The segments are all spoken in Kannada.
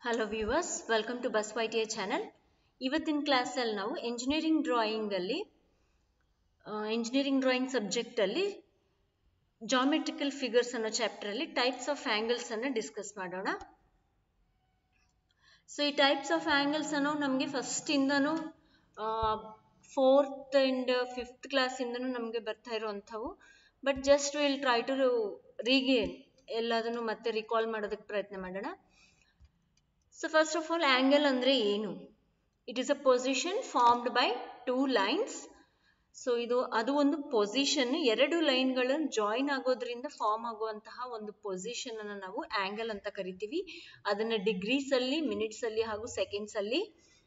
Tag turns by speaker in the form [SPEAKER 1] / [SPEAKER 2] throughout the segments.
[SPEAKER 1] Hello viewers welcome to bus Y T A channel ಇವತ್ತಿನ ಕ್ಲಾಸಲ್ಲಿ ನಾವು ಎಂಜಿನಿಯರಿಂಗ್ ಡ್ರಾಯಿಂಗಲ್ಲಿ ಎಂಜಿನಿಯರಿಂಗ್ ಡ್ರಾಯಿಂಗ್ ಸಬ್ಜೆಕ್ಟಲ್ಲಿ ಜಾಮೆಟ್ರಿಕಲ್ ಫಿಗರ್ಸ್ ಅನ್ನೋ ಚಾಪ್ಟರಲ್ಲಿ ಟೈಪ್ಸ್ ಆಫ್ ಆ್ಯಂಗಲ್ಸ್ ಅನ್ನು ಡಿಸ್ಕಸ್ ಮಾಡೋಣ ಸೊ ಈ ಟೈಪ್ಸ್ ಆಫ್ ಆ್ಯಂಗಲ್ಸ್ ಅನ್ನೋ ನಮಗೆ ಫಸ್ಟಿಂದನೂ ಫೋರ್ತ್ ಆ್ಯಂಡ್ ಫಿಫ್ತ್ ಕ್ಲಾಸಿಂದನೂ ನಮಗೆ ಬರ್ತಾ ಇರುವಂಥವು but just will try to regain ಎಲ್ಲದನ್ನು ಮತ್ತೆ ರಿಕಾಲ್ ಮಾಡೋದಕ್ಕೆ ಪ್ರಯತ್ನ ಮಾಡೋಣ so first of all angle ಅಂದರೆ ಏನು it is a position formed by two lines so ಇದು ಅದು ಒಂದು ಪೊಸಿಷನ್ ಎರಡು ಲೈನ್ಗಳು ಜಾಯಿನ್ ಆಗೋದ್ರಿಂದ ಫಾರ್ಮ್ ಆಗುವಂತಹ ಒಂದು ಪೊಸಿಷನ್ ಅನ್ನು ನಾವು ಆ್ಯಂಗಲ್ ಅಂತ ಕರಿತೀವಿ ಅದನ್ನು ಡಿಗ್ರೀಸ್ ಅಲ್ಲಿ ಮಿನಿಟ್ಸ್ ಅಲ್ಲಿ ಹಾಗೂ ಸೆಕೆಂಡ್ಸ್ ಅಲ್ಲಿ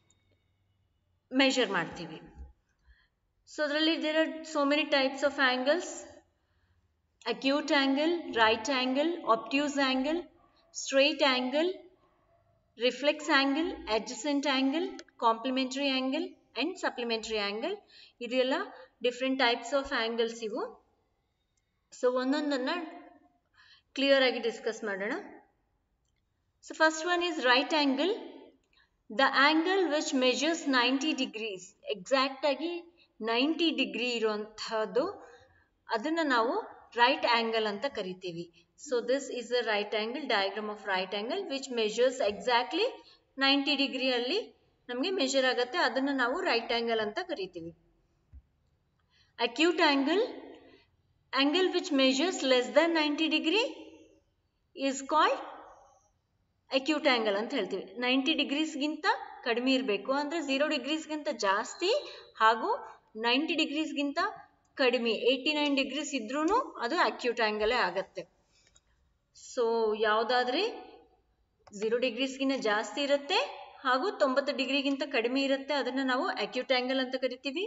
[SPEAKER 1] ಮೆಷರ್ ಮಾಡ್ತೀವಿ ಸೊ ಅದರಲ್ಲಿ there are so many types of angles acute angle right angle obtuse angle straight angle reflex angle adjacent angle complementary angle and supplementary angle ಇದೆಲ್ಲ ಡಿಫ್ರೆಂಟ್ ಟೈಪ್ಸ್ ಆಫ್ ಆ್ಯಂಗಲ್ಸ್ ಇವು ಸೊ ಒಂದೊಂದನ್ನು ಕ್ಲಿಯರ್ ಆಗಿ ಡಿಸ್ಕಸ್ ಮಾಡೋಣ so first one is right angle the angle which measures ninety degrees exact ಆಗಿ ನೈಂಟಿ ಡಿಗ್ರಿ ಇರುವಂತಹದ್ದು ಅದನ್ನು ನಾವು ರೈಟ್ ಆ್ಯಂಗಲ್ ಅಂತ ಕರಿತೀವಿ so this is the right angle diagram of right angle which measures exactly ninety ಡಿಗ್ರಿಯಲ್ಲಿ ನಮಗೆ ಮೆಜರ್ ಆಗುತ್ತೆ ಅದನ್ನು ನಾವು ರೈಟ್ ಆ್ಯಂಗಲ್ ಅಂತ ಕರಿತೀವಿ acute angle angle which measures less than ninety degree is called acute angle ಅಂತ ಹೇಳ್ತೀವಿ ನೈಂಟಿ ಡಿಗ್ರೀಸ್ಗಿಂತ ಕಡಿಮೆ ಇರಬೇಕು ಅಂದರೆ ಝೀರೋ ಡಿಗ್ರೀಸ್ಗಿಂತ ಜಾಸ್ತಿ ಹಾಗೂ ನೈಂಟಿ ಡಿಗ್ರೀಸ್ಗಿಂತ ಕಡಿಮೆ ಏಯ್ಟಿ ನೈನ್ ಡಿಗ್ರೀಸ್ ಇದ್ರೂ ಅದು ಅಕ್ಯೂಟ್ ಆ್ಯಂಗಲೇ ಆಗತ್ತೆ ಸೊ ಯಾವುದಾದ್ರೆ ಝೀರೋ ಡಿಗ್ರೀಸ್ಗಿಂತ ಜಾಸ್ತಿ ಇರುತ್ತೆ ಹಾಗೂ ತೊಂಬತ್ತು ಡಿಗ್ರಿಗಿಂತ ಕಡಿಮೆ ಇರುತ್ತೆ ಅದನ್ನು ನಾವು ಅಕ್ಯೂಟ್ ಆ್ಯಂಗಲ್ ಅಂತ ಕರಿತೀವಿ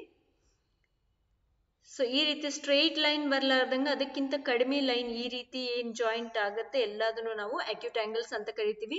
[SPEAKER 1] ಸೊ ಈ ರೀತಿ ಸ್ಟ್ರೈಟ್ ಲೈನ್ ಬರಲಾರ್ದಂಗೆ ಅದಕ್ಕಿಂತ ಕಡಿಮೆ ಲೈನ್ ಈ ರೀತಿ ಏನು ಜಾಯಿಂಟ್ ಆಗುತ್ತೆ ಎಲ್ಲದನ್ನು ನಾವು ಅಕ್ಯೂಟ್ ಆ್ಯಂಗಲ್ಸ್ ಅಂತ ಕರಿತೀವಿ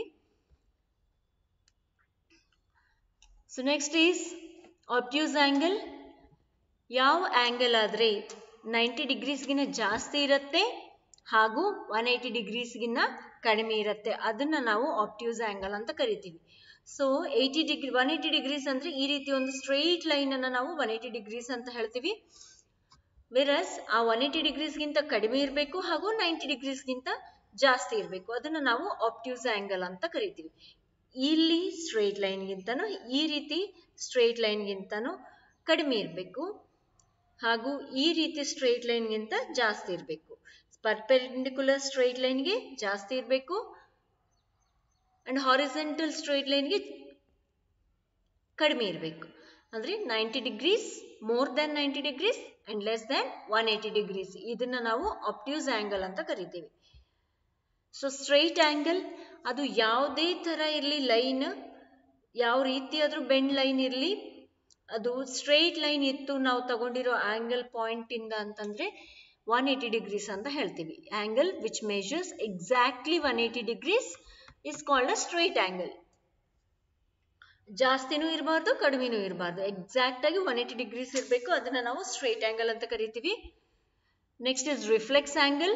[SPEAKER 1] so next is obtuse angle ಯಾವ ಆ್ಯಂಗಲ್ ಆದರೆ ನೈಂಟಿ ಡಿಗ್ರೀಸ್ಗಿನ್ನ ಜಾಸ್ತಿ ಇರುತ್ತೆ ಹಾಗೂ ಒನ್ ಏಯ್ಟಿ ಡಿಗ್ರೀಸ್ಗಿನ್ನ ಕಡಿಮೆ ಇರುತ್ತೆ ಅದನ್ನು ನಾವು ಆಪ್ಟ್ಯೂಸ್ ಆ್ಯಂಗಲ್ ಅಂತ ಕರಿತೀವಿ so eighty degree one eighty degrees ಅಂದರೆ ಈ ರೀತಿ ಒಂದು ಸ್ಟ್ರೈಟ್ ಲೈನನ್ನು ನಾವು ಒನ್ ಏಯ್ಟಿ ಡಿಗ್ರೀಸ್ ಅಂತ ಹೇಳ್ತೀವಿ ವೆರಸ್ ಆ ಒನ್ ಏಯ್ಟಿ ಡಿಗ್ರೀಸ್ಗಿಂತ ಕಡಿಮೆ ಇರಬೇಕು ಹಾಗೂ ನೈಂಟಿ ಡಿಗ್ರೀಸ್ಗಿಂತ ಜಾಸ್ತಿ ಇರಬೇಕು ಅದನ್ನು ನಾವು ಆಪ್ಟ್ಯೂಸ್ ಆ್ಯಂಗಲ್ ಅಂತ ಕರಿತೀವಿ ಇಲ್ಲಿ ಸ್ಟ್ರೈಟ್ ಲೈನ್ಗಿಂತನೂ ಈ ರೀತಿ ಸ್ಟ್ರೈಟ್ ಲೈನ್ಗಿಂತನೂ ಕಡಿಮೆ ಇರಬೇಕು ಹಾಗೂ ಈ ರೀತಿ ಸ್ಟ್ರೈಟ್ ಲೈನ್ಗಿಂತ ಜಾಸ್ತಿ ಇರಬೇಕು ಪರ್ಪೆಂಡಿಕ್ಯುಲರ್ ಸ್ಟ್ರೈಟ್ ಲೈನ್ಗೆ ಜಾಸ್ತಿ ಇರಬೇಕು ಅಂಡ್ ಹಾರಿಸೆಂಟಲ್ ಸ್ಟ್ರೈಟ್ ಲೈನ್ಗೆ ಕಡಿಮೆ ಇರಬೇಕು ಅಂದರೆ ninety degrees more than ninety degrees and less than one eighty degrees ಇದನ್ನು ನಾವು ಆಪ್ಟ್ಯೂಸ್ ಆ್ಯಂಗಲ್ ಅಂತ ಕರಿತೀವಿ ಸೊ ಸ್ಟ್ರೈಟ್ ಆ್ಯಂಗಲ್ ಅದು ಯಾವುದೇ ಥರ ಇರಲಿ ಲೈನ್ ಯಾವ ರೀತಿ ಆದರೂ ಬೆಂಡ್ ಲೈನ್ ಇರಲಿ ಅದು ಸ್ಟ್ರೈಟ್ ಲೈನ್ ಇತ್ತು ನಾವು ತಗೊಂಡಿರೋ ಆ್ಯಂಗಲ್ ಪಾಯಿಂಟಿಂದ ಅಂತಂದರೆ ಒನ್ ಏಯ್ಟಿ ಡಿಗ್ರೀಸ್ ಅಂತ ಹೇಳ್ತೀವಿ angle which measures exactly one eighty degrees is called a straight angle ಜಾಸ್ತಿನೂ ಇರಬಾರ್ದು ಕಡಿಮೆನೂ ಇರಬಾರ್ದು ಎಕ್ಸಾಕ್ಟ್ ಆಗಿ ಒನ್ ಏಯ್ಟಿ ಡಿಗ್ರೀಸ್ ಇರಬೇಕು ಅದನ್ನು ನಾವು ಸ್ಟ್ರೈಟ್ ಆ್ಯಂಗಲ್ ಅಂತ ಕರಿತೀವಿ next is reflex angle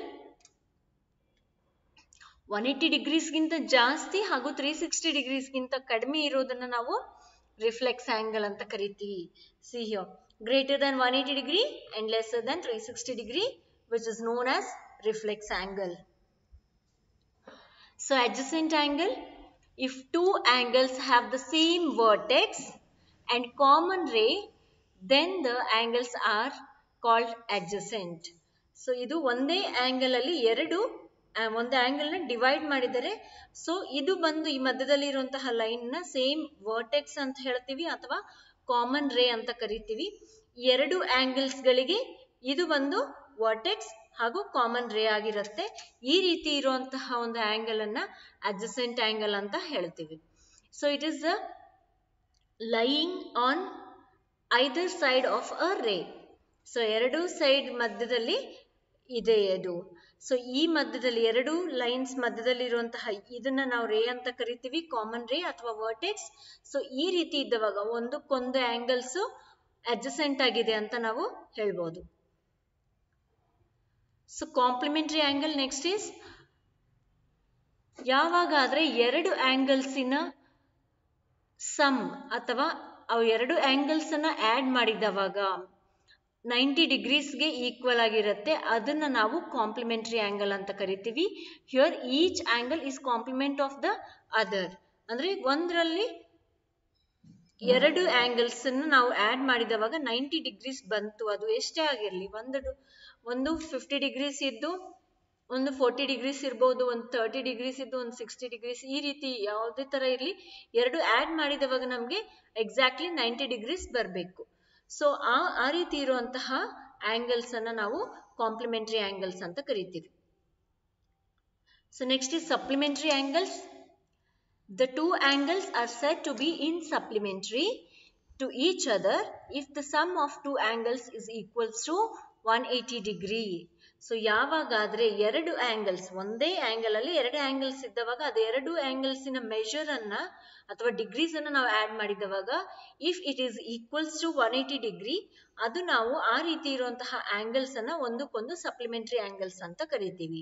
[SPEAKER 1] one eighty ಡಿಗ್ರೀಸ್ಗಿಂತ ಜಾಸ್ತಿ ಹಾಗೂ ತ್ರೀ ಸಿಕ್ಸ್ಟಿ ಡಿಗ್ರೀಸ್ಗಿಂತ ಕಡಿಮೆ ಇರೋದನ್ನು ನಾವು ರಿಫ್ಲೆಕ್ಸ್ ಆ್ಯಂಗಲ್ ಅಂತ ಕರಿತೀವಿ see here greater than 180 degree and lesser than 360 degree which is known as reflex angle. So adjacent angle if two angles have the same vertex and common ray then the angles are called adjacent. So ಇದು ಒಂದೇ ಆ್ಯಂಗಲ್ ಅಲ್ಲಿ ಎರಡು ಒಂದು ಆ್ಯಂಗಲ್ನ ಡಿವೈಡ್ ಮಾಡಿದರೆ ಸೊ ಇದು ಬಂದು ಈ ಮಧ್ಯದಲ್ಲಿ ಇರುವಂತಹ ಲೈನ್ನ ಸೇಮ್ ವರ್ಟೆಕ್ಸ್ ಅಂತ ಹೇಳ್ತೀವಿ ಅಥವಾ ಕಾಮನ್ ರೇ ಅಂತ ಕರಿತೀವಿ ಎರಡು ಆ್ಯಂಗಲ್ಸ್ಗಳಿಗೆ ಇದು ಒಂದು ವರ್ಟೆಕ್ಸ್ ಹಾಗೂ ಕಾಮನ್ ರೇ ಆಗಿರುತ್ತೆ ಈ ರೀತಿ ಇರುವಂತಹ ಒಂದು ಆ್ಯಂಗಲ್ ಅನ್ನ ಅಡ್ಜಸೆಂಟ್ ಆ್ಯಂಗಲ್ ಅಂತ ಹೇಳ್ತೀವಿ so it is a lying on either side of a ray so ಎರಡು ಸೈಡ್ ಮಧ್ಯದಲ್ಲಿ ಇದೆ ಅದು ಸೊ ಈ ಮಧ್ಯದಲ್ಲಿ ಎರಡು ಲೈನ್ಸ್ ಮಧ್ಯದಲ್ಲಿ ಇರುವಂತಹ ಇದನ್ನ ನಾವು ರೇ ಅಂತ ಕರಿತೀವಿ ಕಾಮನ್ ರೇ ಅಥವಾ ವರ್ಟೆಕ್ಸ್ ಸೊ ಈ ರೀತಿ ಇದ್ದವಾಗ ಒಂದಕ್ಕೊಂದು ಆಂಗಲ್ಸ್ ಅಡ್ಜಸೆಂಟ್ ಆಗಿದೆ ಅಂತ ನಾವು ಹೇಳ್ಬೋದು so complementary angle next is ಯಾವಾಗಾದ್ರೆ ಎರಡು ಆಂಗಲ್ಸಿನ ಸಮ್ ಅಥವಾ ಅವು ಎರಡು ಆಂಗಲ್ಸ್ ಅನ್ನ ಆಡ್ ಮಾಡಿದವಾಗ ನೈಂಟಿ ಡಿಗ್ರೀಸ್ಗೆ ಈಕ್ವಲ್ ಆಗಿರುತ್ತೆ ಅದನ್ನ ನಾವು ಕಾಂಪ್ಲಿಮೆಂಟರಿ ಆಂಗಲ್ ಅಂತ ಕರಿತೀವಿ here each angle is complement of the other ಅಂದ್ರೆ ಒಂದರಲ್ಲಿ ಎರಡು ಆಂಗಲ್ಸ್ ಅನ್ನು ನಾವು ಆಡ್ ಮಾಡಿದವಾಗ ನೈಂಟಿ ಡಿಗ್ರೀಸ್ ಬಂತು ಅದು ಎಷ್ಟೇ ಆಗಿರಲಿ ಒಂದು ಒಂದು ಫಿಫ್ಟಿ ಡಿಗ್ರೀಸ್ ಇದ್ದು ಒಂದು ಫೋರ್ಟಿ ಡಿಗ್ರೀಸ್ ಇರ್ಬೋದು ಒಂದು ತರ್ಟಿ ಡಿಗ್ರೀಸ್ ಇದ್ದು ಒಂದು ಸಿಕ್ಸ್ಟಿ ಡಿಗ್ರೀಸ್ ಈ ರೀತಿ ಯಾವುದೇ ತರ ಇರಲಿ ಎರಡು ಆಡ್ ಮಾಡಿದವಾಗ ನಮಗೆ ಎಕ್ಸಾಕ್ಟ್ಲಿ ನೈಂಟಿ ಡಿಗ್ರೀಸ್ ಬರಬೇಕು ಸೊ ಆ ಆ ರೀತಿ ಇರುವಂತಹ ಆಂಗಲ್ಸ್ ಅನ್ನ ನಾವು ಕಾಂಪ್ಲಿಮೆಂಟರಿ ಆಂಗಲ್ಸ್ ಅಂತ ಕರಿತೀವಿ so next is supplementary angles The two angles are said to be in supplementary to each other if the sum of two angles is equals to 180 degree. So ಯಾವಾಗಾದ್ರೆ ಎರಡು ಆಂಗಲ್ಸ್ ಒಂದೇ ಆಂಗಲ್ ಅಲ್ಲಿ ಎರಡು ಆಂಗಲ್ಸ್ ಇದ್ದವಾಗ ಅದು ಎರಡು ಆಂಗಲ್ಸಿನ ಮೆಷರ್ ಅನ್ನ ಅಥವಾ ಡಿಗ್ರೀಸ್ ಅನ್ನ ನಾವು ಆಡ್ ಮಾಡಿದವಾಗ if it is equals to one eighty degree ಅದು ನಾವು ಆ ರೀತಿ ಇರುವಂತಹ ಆಂಗಲ್ಸ್ ಅನ್ನ ಒಂದಕ್ಕೊಂದು ಸಪ್ಲಿಮೆಂಟರಿ ಆಂಗಲ್ಸ್ ಅಂತ ಕರಿತೀವಿ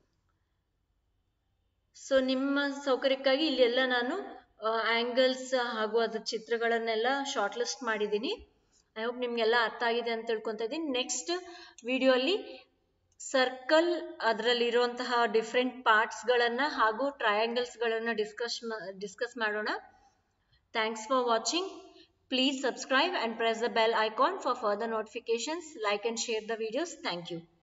[SPEAKER 1] ಸೊ ನಿಮ್ಮ ಸೌಕರ್ಯಕ್ಕಾಗಿ ಇಲ್ಲೆಲ್ಲ ನಾನು ಆಂಗಲ್ಸ್ ಹಾಗೂ ಅದ್ರ ಚಿತ್ರಗಳನ್ನೆಲ್ಲ ಶಾರ್ಟ್ ಲಿಸ್ಟ್ ಮಾಡಿದ್ದೀನಿ ಐ ಹೋಪ್ ನಿಮ್ಗೆಲ್ಲ ಅರ್ಥ ಆಗಿದೆ ಅಂತ ತಿಳ್ಕೊತಾ ಇದ್ದೀನಿ ನೆಕ್ಸ್ಟ್ ವಿಡಿಯೋ ಅಲ್ಲಿ ಸರ್ಕಲ್ ಅದರಲ್ಲಿರುವಂತಹ ಡಿಫ್ರೆಂಟ್ ಪಾರ್ಟ್ಸ್ಗಳನ್ನ ಹಾಗೂ ಟ್ರಯಾಂಗಲ್ಸ್ಗಳನ್ನ ಡಿಸ್ಕಸ್ ಡಿಸ್ಕಸ್ ಮಾಡೋಣ thanks for watching please subscribe and press the bell icon for further notifications like and share the videos thank you